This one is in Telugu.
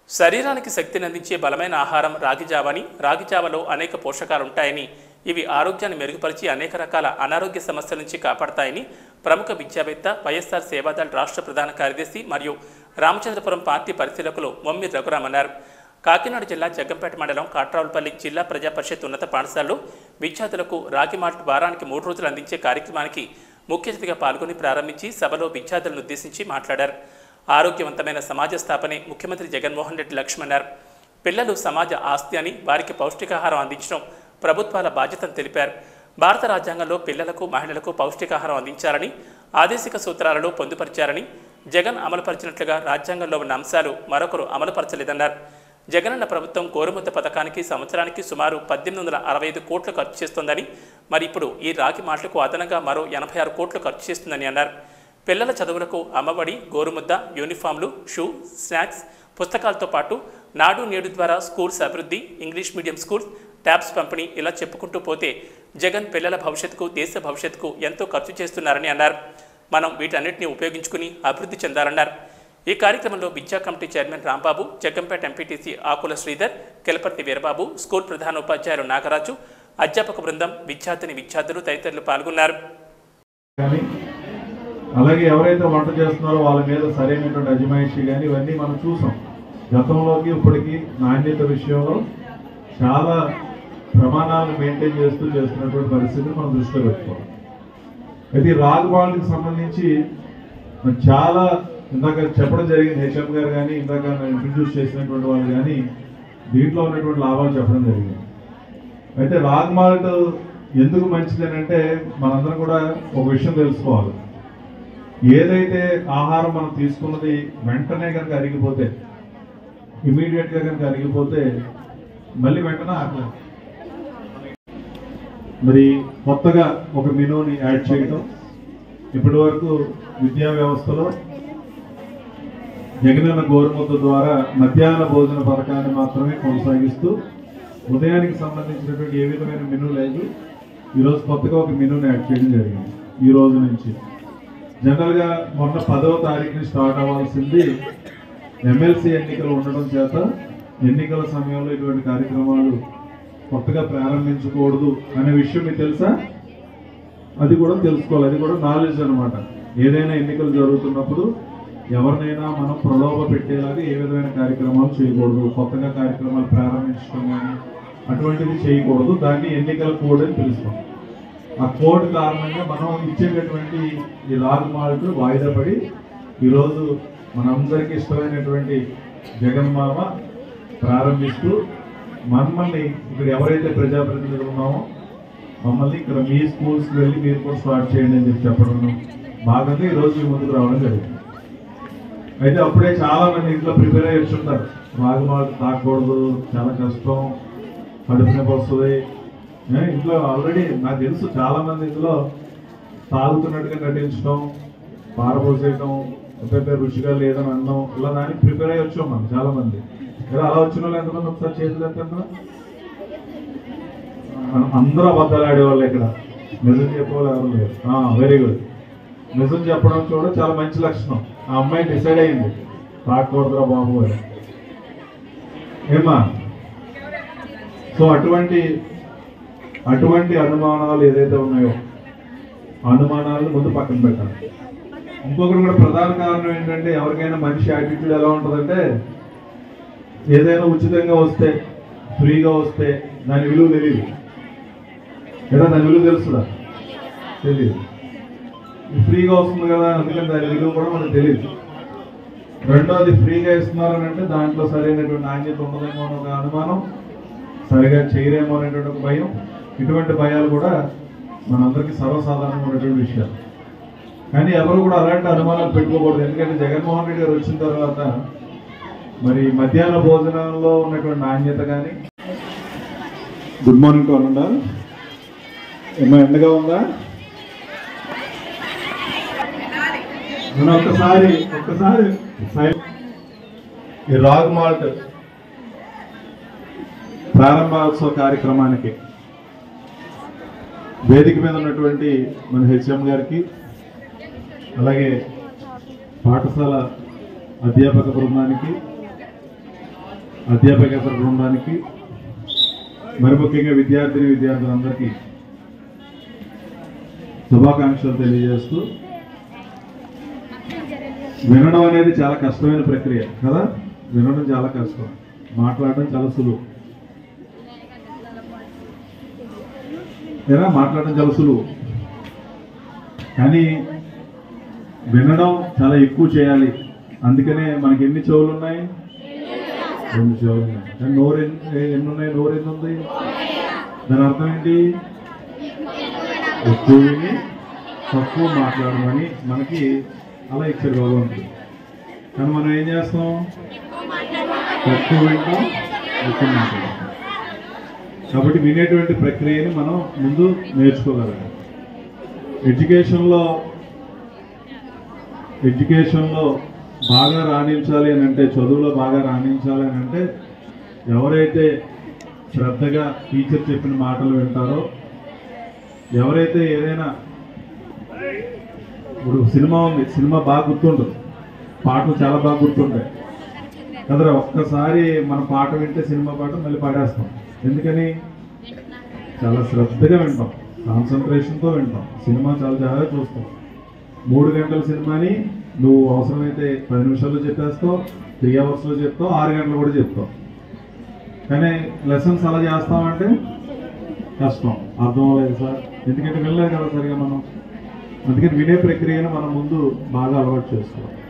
శరీరానికి శక్తిని అందించే బలమైన ఆహారం రాగి జావని రాగి జావలో అనేక పోషకాలు ఉంటాయని ఇవి ఆరోగ్యాన్ని మెరుగుపరిచి అనేక రకాల అనారోగ్య సమస్యల నుంచి కాపాడతాయని ప్రముఖ విద్యావేత్త వైఎస్ఆర్ సేవాదళ్ రాష్ట్ర ప్రధాన కార్యదర్శి మరియు రామచంద్రపురం పార్టీ పరిశీలకులు మొమ్మి రఘురామ్ అన్నారు కాకినాడ జిల్లా జగ్గంపేట మండలం కాట్రావులపల్లి జిల్లా ప్రజా పరిషత్ ఉన్నత పాఠశాలలో విద్యార్థులకు రాగి మాల్ట్ వారానికి మూడు రోజులు అందించే కార్యక్రమానికి ముఖ్య అతిథిగా పాల్గొని ప్రారంభించి సభలో విద్యార్థులను ఉద్దేశించి మాట్లాడారు ఆరోగ్యవంతమైన సమాజ స్థాపనే ముఖ్యమంత్రి జగన్మోహన్ రెడ్డి లక్ష్యమన్నారు పిల్లలు సమాజ ఆస్తి అని వారికి పౌష్టికాహారం అందించడం ప్రభుత్వాల బాధ్యతను తెలిపారు భారత రాజ్యాంగంలో పిల్లలకు మహిళలకు పౌష్టికాహారం అందించాలని ఆదేశిక సూత్రాలలో పొందుపరిచారని జగన్ అమలుపరిచినట్లుగా రాజ్యాంగంలో ఉన్న అంశాలు మరొకరు అమలుపరచలేదన్నారు జగనన్న ప్రభుత్వం కోరుముద్ద పథకానికి సంవత్సరానికి సుమారు పద్దెనిమిది వందల అరవై ఐదు కోట్లు ఖర్చు చేస్తోందని మరి ఇప్పుడు ఈ రాగి మాటలకు అదనంగా మరో ఎనభై ఆరు కోట్లు ఖర్చు చేస్తుందని అన్నారు పిల్లల చదువులకు అమ్మఒడి గోరుముద్ద యూనిఫామ్లు షూ స్నాక్స్ పుస్తకాలతో పాటు నాడు నేడు ద్వారా స్కూల్స్ అభివృద్ధి ఇంగ్లీష్ మీడియం స్కూల్స్ ట్యాబ్స్ పంపిణీ ఇలా చెప్పుకుంటూ పోతే జగన్ పిల్లల భవిష్యత్తుకు దేశ భవిష్యత్తుకు ఎంతో ఖర్చు చేస్తున్నారని అన్నారు మనం వీటన్నిటిని ఉపయోగించుకుని అభివృద్ధి చెందాలన్నారు ఈ కార్యక్రమంలో విద్యా committee chairman Rambabu Jaggampeta MPTC Akula Sridhar Kelaparthi Veerababu school ప్రధాన ఉపాధ్యాయులు నాగరాజు అధ్యాపక బృందం విద్యార్థిని విద్యార్థులు తదితరులు పాల్గొన్నారు కానీ అలాగే ఎవరైతే వంట చేస్తున్నారో వాళ్ళ మీద సరైనటువంటి అజమాయిషి కానీ ఇవన్నీ మనం చూసాం గతంలోకి ఇప్పటికి నాణ్యత విషయంలో చాలా ప్రమాణాలను మెయింటైన్ చేస్తూ చేస్తున్నటువంటి పరిస్థితిని మనం దృష్టిలో పెట్టుకోవాలి అయితే ఈ రాగ్ బాల్కి సంబంధించి మరి చాలా ఇందాక చెప్పడం జరిగింది హెచ్ఎం గారు కానీ ఇందాక ఇంట్రడ్యూస్ చేసినటువంటి వాళ్ళు కానీ దీంట్లో ఉన్నటువంటి లాభాలు చెప్పడం జరిగింది అయితే రాగ్ మాల్ట్ ఎందుకు మంచిదని అంటే మనందరం కూడా ఒక విషయం తెలుసుకోవాలి ఏదైతే ఆహారం మనం తీసుకున్నది వెంటనే కనుక అరిగిపోతే ఇమీడియట్ గా కనుక అరిగిపోతే మళ్ళీ వెంటనే ఆకలి మరి కొత్తగా ఒక మెనూని యాడ్ చేయటం ఇప్పటి వరకు విద్యా వ్యవస్థలో జగనన్న గోరుముద్ద ద్వారా మధ్యాహ్న భోజన పథకాన్ని మాత్రమే కొనసాగిస్తూ ఉదయానికి సంబంధించినటువంటి ఏ విధమైన మెనూ లేదు ఈరోజు కొత్తగా ఒక మెనూని యాడ్ చేయడం జరిగింది ఈ రోజు నుంచి జనరల్గా మొన్న పదవ తారీఖుని స్టార్ట్ అవ్వాల్సింది ఎమ్మెల్సీ ఎన్నికలు ఉండడం చేత ఎన్నికల సమయంలో ఇటువంటి కార్యక్రమాలు కొత్తగా ప్రారంభించకూడదు అనే విషయం మీకు తెలుసా అది కూడా తెలుసుకోవాలి అది కూడా నాలెడ్జ్ అన్నమాట ఏదైనా ఎన్నికలు జరుగుతున్నప్పుడు ఎవరినైనా మనం ప్రలోభ పెట్టేలాగా ఏ విధమైన కార్యక్రమాలు చేయకూడదు కొత్తగా కార్యక్రమాలు ప్రారంభించడం కానీ అటువంటిది చేయకూడదు దాన్ని ఎన్నికల కోడ్ అని పిలుస్తాం ఆ కోడ్ కారణంగా మనం ఇచ్చేటటువంటి ఈ లాగ్ మాల్ట్ వాయిదా పడి ఈరోజు మనందరికీ ఇష్టమైనటువంటి జగన్ మామ ప్రారంభిస్తూ మమ్మల్ని ఇక్కడ ఎవరైతే ప్రజాప్రతినిధులు ఉన్నామో మమ్మల్ని ఇక్కడ మీ స్కూల్స్కి వెళ్ళి మీరు కూడా స్టార్ట్ చేయండి అని చెప్పి చెప్పడం భాగంగా ఈరోజు మీ ముందుకు రావడం జరిగింది అయితే అప్పుడే చాలా మంది ఇంట్లో ప్రిపేర్ అయ్యి వచ్చుంటారు రాగమాలు తాకూడదు చాలా కష్టం కడుపు నొప్పి వస్తుంది ఏ, ఇంట్లో ఆల్రెడీ నాకు తెలుసు చాలా మంది ఇంట్లో తాగుతున్నట్టుగా నటించడం పారపోసేయటం పెద్ద రుచిగా లేదని అనడం ఇలా దానికి ప్రిపేర్ అయ్యి వచ్చాం మనం చాలా మంది ఇలా అలా వచ్చిన వాళ్ళు ఎంతమంది ఒకసారి చేతులు ఎంత అందరూ అబద్ధాలు ఆడేవాళ్ళు ఇక్కడ నిజం చెప్పేవాళ్ళు ఎవరు లేరు వెరీ గుడ్ నిజం చెప్పడం చూడ చాలా మంచి లక్షణం ఆ అమ్మాయి డిసైడ్ అయింది తాకూడదురా బాబు అని ఏమా సో అటువంటి అటువంటి అనుమానాలు ఏదైతే ఉన్నాయో ఆ అనుమానాలను ముందు పక్కన పెట్టాలి ఇంకొకటి కూడా ప్రధాన కారణం ఏంటంటే ఎవరికైనా మనిషి యాటిట్యూడ్ ఎలా ఉంటుందంటే ఏదైనా ఉచితంగా వస్తే ఫ్రీగా వస్తే దాని విలువ తెలియదు లేదా దాని విలువ తెలుస్తుందా తెలియదు ఇది ఫ్రీగా వస్తుంది కదా అందుకని దాని విలువ కూడా మనకు తెలియదు రెండోది ఫ్రీగా ఇస్తున్నారని అంటే దాంట్లో సరైనటువంటి నాణ్యత ఉండదేమో అని ఒక అనుమానం సరిగా చేయరేమో అనేటువంటి ఒక భయం ఇటువంటి భయాలు కూడా మనందరికీ సర్వసాధారణంగా ఉన్నటువంటి విషయాలు కానీ ఎవరు కూడా అలాంటి అనుమానాలు పెట్టుకోకూడదు ఎందుకంటే జగన్మోహన్ రెడ్డి గారు వచ్చిన తర్వాత మరి మధ్యాహ్న భోజనంలో ఉన్నటువంటి నాణ్యత కానీ గుడ్ మార్నింగ్ టు అనండా ఏమో ఎండగా ఉందా నేను ఒక్కసారి ఒక్కసారి సై- ఈ రాగ్ మాల్ట్ ప్రారంభోత్సవ కార్యక్రమానికి వేదిక మీద ఉన్నటువంటి మన హెచ్ఎం గారికి అలాగే పాఠశాల అధ్యాపక బృందానికి అధ్యాపకేతర బృందానికి మరి ముఖ్యంగా విద్యార్థిని విద్యార్థులందరికీ శుభాకాంక్షలు తెలియజేస్తూ వినడం అనేది చాలా కష్టమైన ప్రక్రియ కదా వినడం చాలా కష్టం మాట్లాడడం చాలా సులువు ఏరా మాట్లాడడం చాలా సులువు కానీ వినడం చాలా ఎక్కువ చేయాలి అందుకనే మనకి ఎన్ని చెవులు ఉన్నాయి రెండు చెవులు ఉన్నాయి కానీ నోరు ఎన్ని ఎన్ని ఉన్నాయి నోరు ఎన్ని ఉంది దాని అర్థం ఏంటి ఎక్కువ విని తక్కువ మాట్లాడమని మనకి అలా ఇచ్చారు భగవంతుడు కానీ మనం ఏం చేస్తాం తక్కువ వింటాం ఎక్కువ మాట్లాడతాం కాబట్టి వినేటువంటి ప్రక్రియని మనం ముందు నేర్చుకోగలగాలి ఎడ్యుకేషన్లో ఎడ్యుకేషన్లో బాగా రాణించాలి అని అంటే చదువులో బాగా రాణించాలి అని అంటే ఎవరైతే శ్రద్ధగా టీచర్ చెప్పిన మాటలు వింటారో ఎవరైతే ఏదైనా ఇప్పుడు సినిమా ఉంది సినిమా బాగా గుర్తుంటుంది పాటలు చాలా బాగా గుర్తుంటాయి కదరా ఒక్కసారి మన పాట వింటే సినిమా పాట మళ్ళీ పాడేస్తాం ఎందుకని చాలా శ్రద్ధగా వింటాం కాన్సన్ట్రేషన్తో వింటాం సినిమా చాలా చాలా చూస్తాం మూడు గంటల సినిమాని నువ్వు అవసరమైతే పది నిమిషాల్లో చెప్పేస్తావు త్రీ అవర్స్లో చెప్తావు ఆరు గంటలు కూడా చెప్తావు కానీ లెసన్స్ అలా చేస్తామంటే కష్టం అర్థం అవ్వలేదు సార్ ఎందుకంటే వినలేదు కదా సరిగా మనం అందుకని వినే ప్రక్రియను మనం ముందు బాగా అలవాటు చేసుకోవాలి